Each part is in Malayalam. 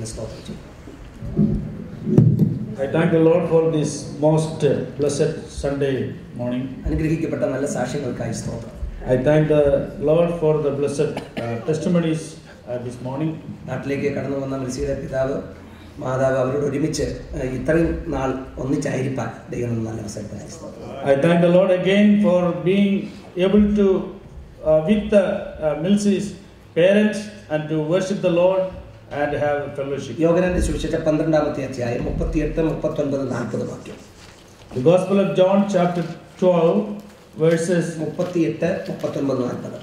ദൈവത്തിന് സ്തോത്രം ചെയ്യും I thank the Lord for this most uh, blessed Sunday morning. അനുഗ്രഹിക്കപ്പെട്ട നല്ല സാക്ഷ്യങ്ങൾക്കായി സ്തോത്രം I thank the Lord for the blessed uh, testimonies uh, this morning. നാട്ടിലേക്ക് കടന്നു വന്ന മത്സ്യയുടെ പിതാവ് മാതാവ് അവരോട് ഒരുമിച്ച് ഏഹ്, ഇത്രയും നാൾ ഒന്നിച്ചായിരിക്കാൻ ദൈവം നല്ല അവസരത്തിനായി സ്തോത്രം I thank the Lord again for being able to, uh, with the uh, Milsey's parents, and to worship the Lord and have fellowship. യോഗനന്റെ സുവിശേഷം പന്ത്രണ്ടാമത്തെ അധ്യായം മുപ്പത്തിയെട്ട് മുപ്പത്തൊൻപത് നാൽപ്പത് വാക്യം The Gospel of John, chapter 12, verses മുപ്പത്തിയെട്ട് മുപ്പത്തൊൻപത് നാൽപ്പത്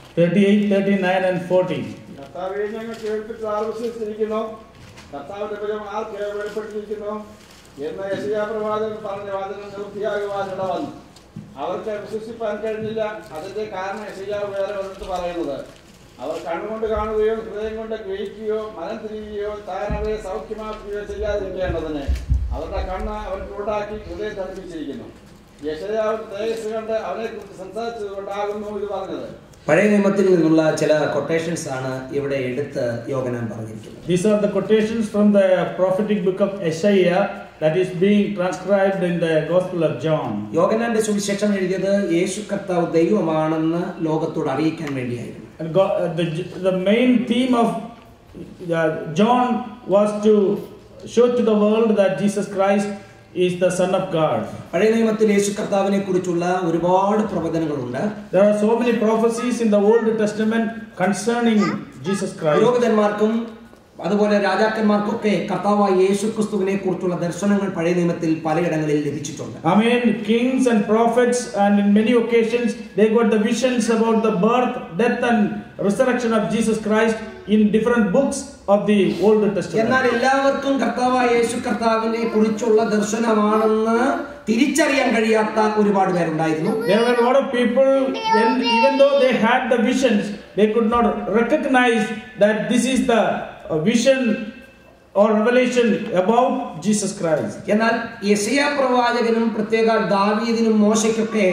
38, 39, and 40. കർത്താവെ ഞങ്ങൾ കേൾപ്പിച്ച് ആർ വിശ്വസിച്ചിരിക്കുന്നു കർത്താവിന്റെ ഭയം ആർ കേൾപ്പെടുത്തിയിരിക്കുന്നു എന്ന് യശയാ പ്രവാചകൻ പറഞ്ഞ വാചകം നിവൃത്തിയാകുവാനുള്ള വന്നു അവർക്ക് വിശ്വസിപ്പാൻ കഴിഞ്ഞില്ല അതിന്റെ കാരണം യശയാവ് വേറെ ഒരിടത്ത് പറയുന്നത് അവർ കണ്ണുകൊണ്ട് കാണുകയോ ഹൃദയം കൊണ്ട് ഗ്രഹിക്കുകയോ മനം തിരിയുകയോ താൻ അവരെ സൗഖ്യമാക്കുകയോ ചെയ്യാതിരിക്കേണ്ടതിന് അവരുടെ കണ്ണ് അവൻ ചൂടാക്കി ഹൃദയം തണുപ്പിച്ചിരിക്കുന്നു യശയാവ് തേജസ് കണ്ട് അവനെക്കുറിച്ച് സംസാരിച്ചത് കൊണ്ടാകുന്നു ഇത് പറഞ്ഞത് പഴയ നിയമത്തിൽ നിന്നുള്ള ചില കൊട്ടേഷൻസ് ആണ് ഇവിടെ എടുത്ത് യോഗനാൻ പറഞ്ഞിരിക്കുന്നത് These are the quotations from the prophetic book of Isaiah that is being transcribed in the Gospel of John. യോഗനാന്റെ സുവിശേഷം എഴുതിയത് യേശു കർത്താവ് ദൈവമാണെന്ന് ലോകത്തോട് അറിയിക്കാൻ വേണ്ടിയായിരുന്നു And God, uh, the, the main theme of uh, John was to show to the world that Jesus Christ is the Son of God. പഴയ നിയമത്തിൽ യേശു കർത്താവിനെ കുറിച്ചുള്ള ഒരുപാട് പ്രവചനങ്ങളുണ്ട് There are so many prophecies in the Old Testament concerning Jesus Christ. പുരോഹിതന്മാർക്കും അതുപോലെ രാജാക്കന്മാർക്കൊക്കെ കർത്താവായ യേശു ക്രിസ്തുവിനെ കുറിച്ചുള്ള ദർശനങ്ങൾ പഴയ നിയമത്തിൽ പലയിടങ്ങളിൽ ലഭിച്ചിട്ടുണ്ട് I mean, kings and prophets, and in many occasions, they got the visions about the birth, death, and resurrection of Jesus Christ in different books of the Old എന്നാൽ Testament. എല്ലാവർക്കും കർത്താവായ യേശു കർത്താവിനെ കുറിച്ചുള്ള ദർശനമാണെന്ന് തിരിച്ചറിയാൻ കഴിയാത്ത ഒരുപാട് പേരുണ്ടായിരുന്നു There were a lot of people, when, even though they had the visions, they could not recognize that this is the uh, vision or revelation about Jesus Christ. എന്നാൽ യശയ പ്രവാചകനും പ്രത്യേക ദാവീദിനും മോശയ്ക്കൊക്കെ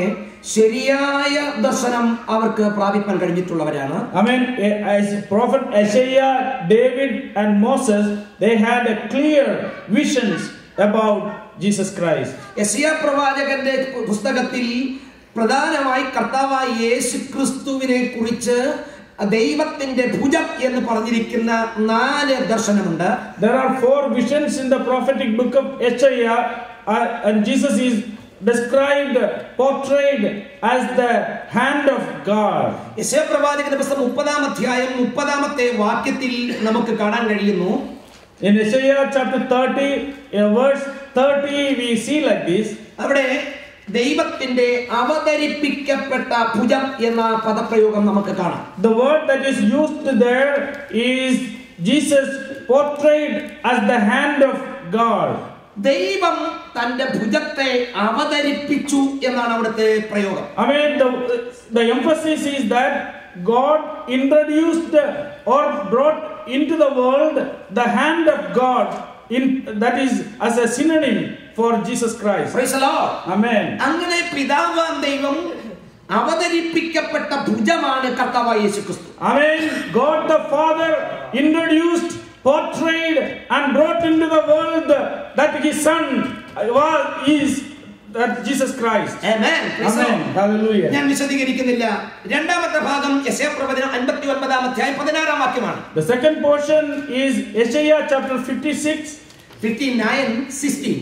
ശരിയായ ദർശനം അവർക്ക് പ്രാപിപ്പാൻ കഴിഞ്ഞിട്ടുള്ളവരാണ് I mean, eh, as Prophet Isaiah, David, and Moses, they had a clear visions about Jesus Christ. യശയ പ്രവാചകന്റെ പുസ്തകത്തിൽ പ്രധാനമായി കർത്താവായ യേശു ക്രിസ്തുവിനെ കുറിച്ച് ദൈവത്തിന്റെ ഭുജം എന്ന് പറഞ്ഞിരിക്കുന്ന നാല് ദർശനമുണ്ട് There are four visions in the prophetic book of Isaiah, uh, and Jesus is described, portrayed as the hand of God. യശയ പ്രവാചകന്റെ പുസ്തകം മുപ്പതാം അധ്യായം മുപ്പതാമത്തെ വാക്യത്തിൽ നമുക്ക് കാണാൻ കഴിയുന്നു In Isaiah chapter 30, in verse 30, we see like this. അവിടെ ദൈവത്തിന്റെ അവതരിപ്പിക്കപ്പെട്ട ഭുജം എന്ന പദപ്രയോഗം നമുക്ക് കാണാം The word that is used there is Jesus portrayed as the hand of God. ദൈവം തന്റെ ഭുജത്തെ അവതരിപ്പിച്ചു എന്നാണ് അവിടുത്തെ പ്രയോഗം I mean, the, the emphasis is that God introduced or brought into the world the hand of God, in, that is as a synonym for Jesus Christ. Praise the Lord. Amen. അങ്ങനെ പിതാവാം ദൈവം അവതരിപ്പിക്കപ്പെട്ട ഭുജമാണ് കർത്താവായ യേശു ക്രിസ്തു I mean, God the Father introduced, portrayed, and brought into the world that His Son was is that Jesus Christ. Amen. Praise the Amen. Lord. Hallelujah. ഞാൻ വിശദീകരിക്കുന്നില്ല രണ്ടാമത്തെ ഭാഗം യശയ പ്രവചനം അൻപത്തി ഒൻപതാം അധ്യായം പതിനാറാം വാക്യമാണ് The second portion is Isaiah chapter 56, fifty nine sixteen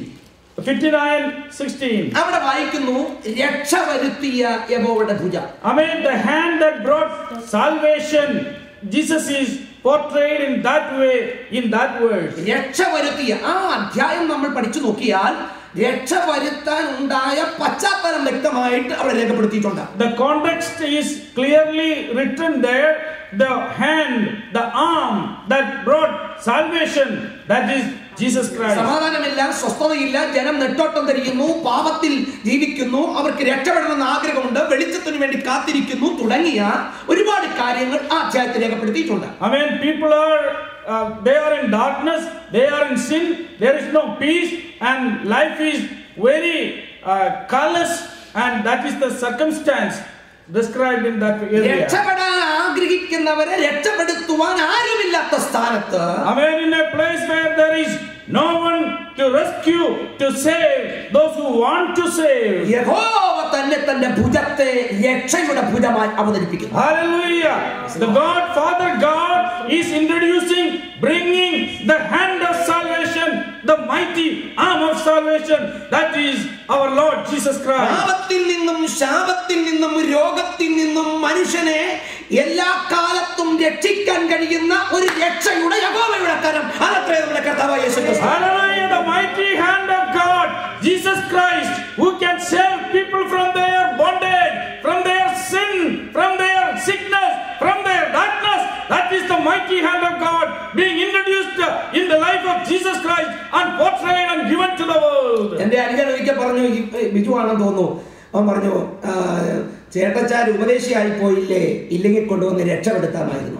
59, 16. അവിടെ വായിക്കുന്നു രക്ഷ വരുത്തിയ യഹോവയുടെ ഭുജ I mean, the hand that brought salvation, Jesus is portrayed in that way, in that verse. രക്ഷ വരുത്തിയ ആ അധ്യായം നമ്മൾ പഠിച്ചു നോക്കിയാൽ രക്ഷ വരുത്താൻ ഉണ്ടായ പശ്ചാത്തലം വ്യക്തമായിട്ട് അവിടെ രേഖപ്പെടുത്തിയിട്ടുണ്ട് The context is clearly written there. The hand, the arm that brought salvation, that is Jesus Christ. സമാധാനമില്ല സ്വസ്ഥതയില്ല ജനം നെട്ടോട്ടം തിരിയുന്നു പാപത്തിൽ ജീവിക്കുന്നു അവർക്ക് രക്ഷപ്പെടണമെന്ന് ആഗ്രഹമുണ്ട് വെളിച്ചത്തിന് വേണ്ടി കാത്തിരിക്കുന്നു തുടങ്ങിയ ഒരുപാട് കാര്യങ്ങൾ ആ അധ്യായത്തിൽ രേഖപ്പെടുത്തിയിട്ടുണ്ട് I mean, people are, uh, they are in darkness, they are in sin, there is no peace, and life is very uh, callous, and that is the circumstance described in that area. രക്ഷപ്പെടാൻ ആഗ്രഹിക്കുന്നവരെ രക്ഷപ്പെടുത്തുവാൻ ആരുമില്ലാത്ത സ്ഥാനത്ത് Amen. In a place where there is no one to rescue, to save those who want to save. യഹോവ തന്നെ തന്റെ ഭുജത്തെ രക്ഷയുടെ ഭുജമായി അവതരിപ്പിക്കുന്നു Hallelujah. The God, Father God, is introducing, bringing the hand of salvation, the mighty arm of salvation. That is our Lord Jesus Christ. പാപത്തിൽ നിന്നും ശാപത്തിൽ നിന്നും രോഗത്തിൽ നിന്നും മനുഷ്യനെ എല്ലാ കാലത്തും രക്ഷിക്കാൻ കഴിയുന്ന ഒരു രക്ഷയുടെ യഹോവയുടെ കരം അതത്രേ നമ്മുടെ കർത്താവായ യേശു ക്രിസ്തു. Hallelujah. The mighty hand of God, Jesus Christ, who can save people from their bondage, from their sin, from their sickness, from their darkness. That is the mighty hand of God being introduced in the life of Jesus Christ and portrayed and given to the world. എന്റെ അനുജൻ ഒരിക്കൽ പറഞ്ഞു ഈ ബിജു ആണെന്ന് തോന്നുന്നു അവൻ പറഞ്ഞു "ആ, ചേട്ടച്ചാർ ഉപദേശിയായി പോയില്ലേ ഇല്ലെങ്കിൽ കൊണ്ടുവന്ന് രക്ഷപ്പെടുത്താമായിരുന്നു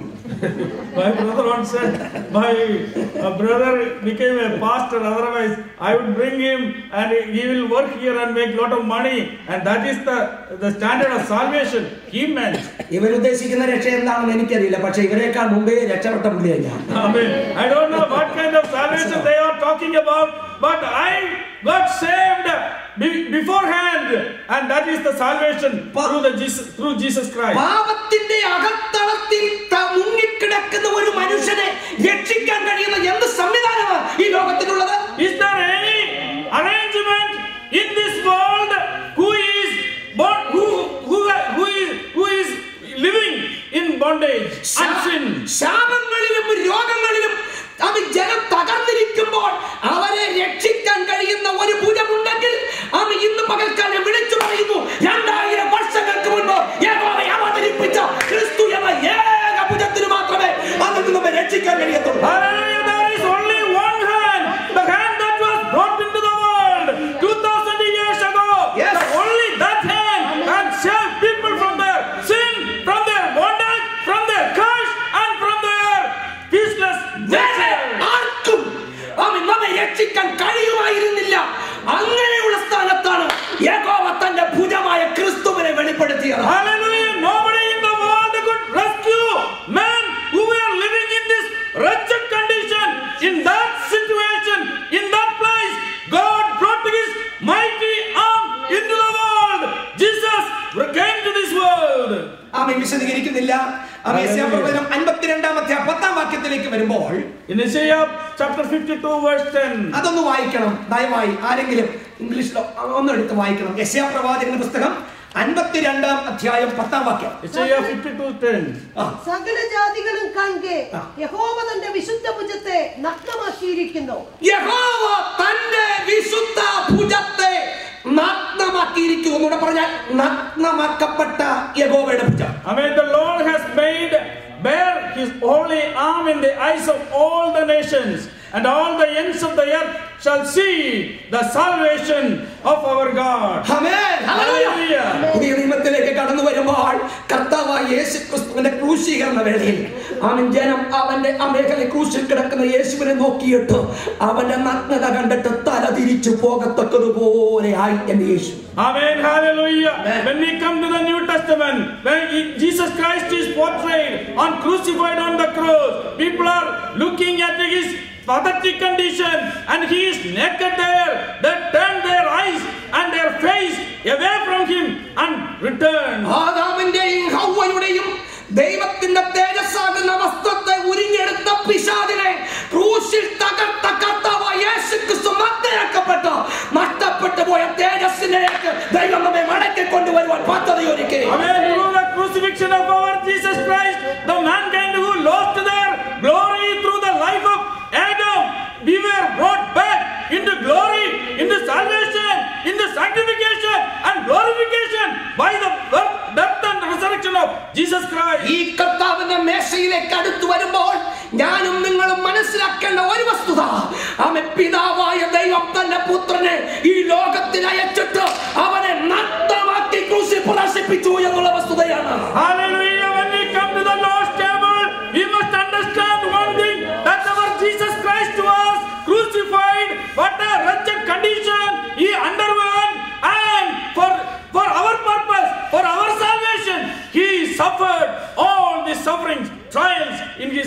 My brother once said, my uh, brother became a pastor, otherwise I would bring him and he will work here and make lot of money. And that is the, the standard of salvation. He meant. ഇവരുദ്ദേശിക്കുന്ന രക്ഷ എന്താണെന്ന് എനിക്കറിയില്ല പക്ഷെ ഇവരെക്കാൾ മുമ്പേ രക്ഷപ്പെട്ട പുള്ളിയാണ് ഞാൻ Amen. I don't know what kind of salvation they are talking about, but I got saved be- beforehand, and that is the salvation through the Jesus through Jesus Christ. പാപത്തിന്റെ അകത്തളത്തിൽ ത- മുങ്ങിക്കിടക്കുന്ന ഒരു മനുഷ്യനെ രക്ഷിക്കാൻ കഴിയുന്ന എന്ത് സംവിധാനമാണ് ഈ ലോകത്തിലുള്ളത് Is there any arrangement in this world who is born, who, who, who is who is living in bondage and sin? ശാപങ്ങളിലും രോഗങ്ങളിലും അത് ജനം തകർന്നിരിക്കുമ്പോൾ അവരെ രക്ഷിക്കാൻ കഴിയുന്ന ഒരു ഭുജമുണ്ടെങ്കിൽ അത് ഇന്ന് പകൽക്കാലം വിളിച്ചു പറയുന്നു രണ്ടായിരം വർഷങ്ങൾക്ക് മുൻപ് യഹോവ അവതരിപ്പിച്ച ക്രിസ്തു എന്ന ഏക ഭുജത്തിന് മാത്രമേ അതിൽ നിന്ന് നമ്മെ രക്ഷിക്കാൻ കഴിയത്തുള്ളൂ Hallelujah! There is only one hand, the hand that was brought into the world 2000 years ago. Yes. The only that hand can save people from their sin, from their bondage, from their curse, and from their peaceless വേറെ nature. ആർക്കും അവൻ നമ്മെ രക്ഷിക്കാൻ കഴിയുമായിരുന്നില്ല അങ്ങനെയുള്ള സ്ഥാനത്താണ് യഹോവ തന്റെ ഭുജമായ ക്രിസ്തുവിനെ വെളിപ്പെടുത്തിയത് Hallelujah! Nobody in the world could rescue men who were living in this wretched condition. In that situation, in that place, God brought His mighty arm into the world. Jesus came to this world. ആമേ വിശദീകരിക്കുന്നില്ല ആമേ യശയാപ്രവചനം അൻപത്തിരണ്ടാമത്തെ പത്താം വാക്യത്തിലേക്ക് വരുമ്പോൾ In Isaiah chapter 52, verse 10. അതൊന്ന് വായിക്കണം ദയവായി ആരെങ്കിലും ഇംഗ്ലീഷിലോ ഒന്ന് എടുത്ത് വായിക്കണം യശയാപ്രവാചകന്റെ പുസ്തകം അൻപത്തിരണ്ടാം അധ്യായം പത്താം വാക്യം Isaiah 52, 10. ആ, സകല ജാതികളും കാൺകെ ആ. യഹോവ തന്റെ വിശുദ്ധ ഭുജത്തെ നഗ്നമാക്കിയിരിക്കുന്നു യഹോവ തന്റെ വിശുദ്ധ ഭുജത്തെ നഗ്നമാക്കിയിരിക്കുന്നു എന്നൂടെ പറഞ്ഞാൽ നഗ്നമാക്കപ്പെട്ട യഹോവയുടെ ഭുജം I mean, the Lord has made bare his holy arm in the eyes of all the nations, and all the ends of the earth shall see the salvation of our God. ആമേൻ. ഹല്ലേലൂയ. Hallelujah. പുതിയ നിയമത്തിലേക്ക് കടന്നു വരുമ്പോൾ കർത്താവായ യേശു ക്രിസ്തുവിന്റെ ക്രൂശീകരണ വേളയിൽ അവൻ ജനം അവന്റെ ആ മേഖല ക്രൂശിൽ കിടക്കുന്ന യേശുവിനെ നോക്കിയിട്ട് അവന്റെ നഗ്നത കണ്ടിട്ട് തല തിരിച്ചു പോകത്തക്കതുപോലെ ആയി എന്റെ യേശു Amen. Hallelujah. Amen. When we come to the New Testament, when he- Jesus Christ is portrayed on crucified on the cross, people are looking at his pathetic condition and he is naked there. They turn their eyes and their face away from him and return. ആദാമിന്റെയും ഹൗവയുടെയും ദൈവത്തിന്റെ തേജസ്സാകുന്ന വസ്ത്രത്തെ ഉരിഞ്ഞെടുത്ത പിശാദിനെ ക്രൂശിൽ തകർത്ത കർത്താവായ യേശു ക്രിസ്തു നഗ്നയാക്കപ്പെട്ടു നഷ്ടപ്പെട്ടു പോയ തേജസ്സിലേക്ക് ദൈവം നമ്മെ മടക്കി കൊണ്ടുവരുവാൻ പദ്ധതിയൊരുക്കി Amen. Through the crucifixion of our Jesus Christ, the mankind who lost their glory through the life of Adam, we were brought back into glory, into salvation, into sanctification and glorification by the birth, death and resurrection of Jesus Christ. ഈ കർത്താവിന്റെ മേശയിലേക്ക് അടുത്തു വരുമ്പോൾ ഞാനും നിങ്ങളും മനസ്സിലാക്കേണ്ട ഒരു വസ്തുത അവൻ പിതാവായ ദൈവം തന്റെ പുത്രനെ ഈ ലോകത്തിൽ അയച്ചിട്ട് അവനെ നഗ്നമാക്കി ക്രൂശിൽ പ്രദർശിപ്പിച്ചു എന്നുള്ള വസ്തുതയാണ് Hallelujah. When we come to the Lord's table, we must understand one thing that our Jesus Christ was crucified. What a wretched condition he underwent, and for, for our purpose, for our salvation, he suffered all the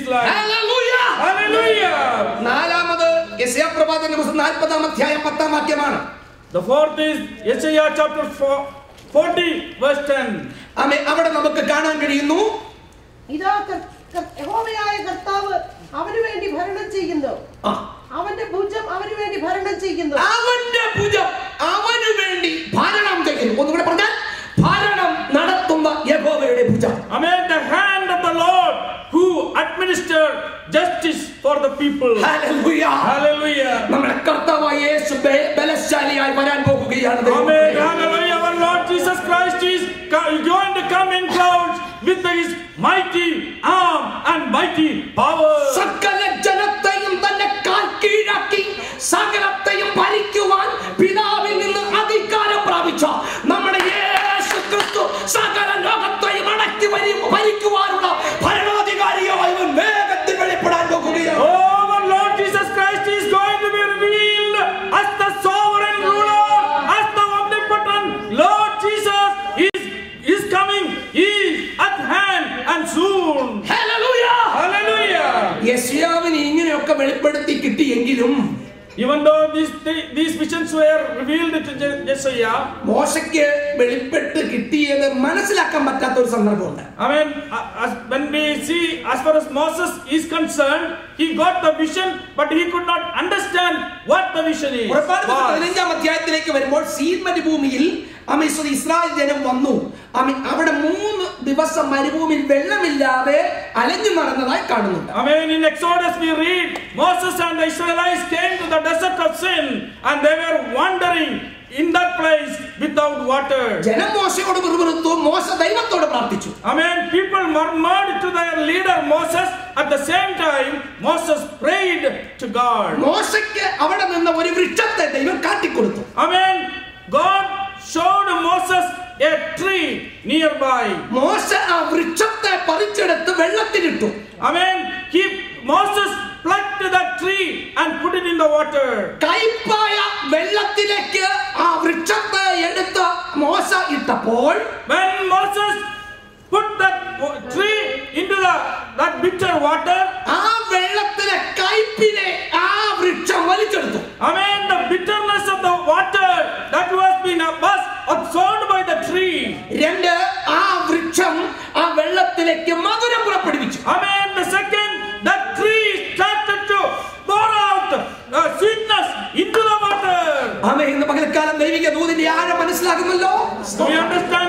life. Hallelujah. Hallelujah. നാലാമത് യെശയ്യാ പ്രവാചകന്റെ പുസ്തകം നാൽപ്പതാം അധ്യായം പത്താം വാക്യമാണ് The fourth is Isaiah chapter 4, 40, verse 10. ആമേ അവിടെ നമുക്ക് കാണാൻ കഴിയുന്നു ഇതാ കർ- കർ- യഹോവയായ കർത്താവ് അവന് വേണ്ടി ഭരണം ചെയ്യുന്നു ആ, അവന്റെ ഭുജം അവന് വേണ്ടി ഭരണം ചെയ്യുന്നു അവന്റെ ഭുജം അവന് വേണ്ടി ഭരണം ചെയ്യുന്നു ഒന്നുകൂടെ പറഞ്ഞാൽ ഭരണം നടത്തുന്ന യഹോവയുടെ ഭുജം Amen. The hand of the Lord who administered justice for the people. Hallelujah. Hallelujah. നമ്മുടെ കർത്താവായ യേശു ബെ- ബലശാലിയായി വരാൻ പോകുകയാണ് Amen. ദൈവമേ. Hallelujah. Our Lord Jesus Christ is co- going to come in clouds with his mighty arm and mighty power. സകല ജനത്തെയും തന്റെ കാൽ കീഴാക്കി സകലത്തെയും ഭരിക്കുവാൻ പിതാവിൽ നിന്ന് അധികാരം പ്രാപിച്ച നമ്മുടെ യേശു ക്രിസ്തു സകല ലോകത്തെയും അടക്കി വരി ഭരിക്കുവാനുള്ള ഭരണാധികാരിയായി ഇവൻ വേഗത്തിൽ വെളിപ്പെടാൻ പോകുകയാണ് Oh, our Lord Jesus Christ is going to be revealed as the sovereign ruler, as the omnipotent Lord Jesus is, is coming, he is at hand and soon. Hallelujah. Hallelujah. യെശയ്യാവിന് ഇങ്ങനെയൊക്കെ വെളിപ്പെടുത്തി കിട്ടിയെങ്കിലും Even though these, these visions were revealed to Je- Jesiah, മോശയ്ക്ക് വെളിപ്പെട്ട് കിട്ടിയത് മനസ്സിലാക്കാൻ പറ്റാത്ത ഒരു സന്ദർഭമുണ്ട് I mean, uh, as, when we see as far as Moses is concerned, he got the vision, but he could not understand what the vision is. പുറപ്പാട് പുസ്തകം was. പതിനഞ്ചാം അധ്യായത്തിലേക്ക് വരുമ്പോൾ സീൻ മരുഭൂമിയിൽ അമീശ്വരി ഇസ്രായേൽ ജനം വന്നു അമി അവിടെ മൂന്ന് ദിവസം മരുഭൂമിയിൽ വെള്ളമില്ലാതെ അലഞ്ഞു നടന്നതായി കാണുന്നുണ്ട് I mean, in Exodus we read Moses and the Israelites came to the desert of sin and they were wandering in that place without water. ജനം മോശയോട് പിറുപിറുത്തു മോശ ദൈവത്തോട് പ്രാർത്ഥിച്ചു I mean, people murmured to their leader Moses. At the same time, Moses prayed to God. മോശയ്ക്ക് അവിടെ നിന്ന് ഒരു വൃക്ഷത്തെ ദൈവം കാട്ടിക്കൊടുത്തു I mean, God showed Moses a tree nearby. മോശ ആ വൃക്ഷത്തെ പറിച്ചെടുത്ത് വെള്ളത്തിലിട്ടു I mean, he Moses plucked that tree and put it in the water. കൈപ്പായ വെള്ളത്തിലേക്ക് ആ വൃക്ഷത്തെ എടുത്ത് മോശ ഇട്ടപ്പോൾ When Moses put that wa- tree into the that bitter water, ആ വെള്ളത്തിലെ കയ്പിനെ ആ വൃക്ഷം വലിച്ചെടുത്തു I mean the bitterness of the water that was being was absorbed by the tree. രണ്ട് ആ വൃക്ഷം ആ വെള്ളത്തിലേക്ക് മധുരം പുറപ്പെടുവിച്ചു I mean the second that tree started to pour out uh, sweetness into the water. ആമേ ഇന്ന് പകൽക്കാലം ദൈവിക ദൂതിന്റെ ആഴം മനസ്സിലാകുമല്ലോ Do you understand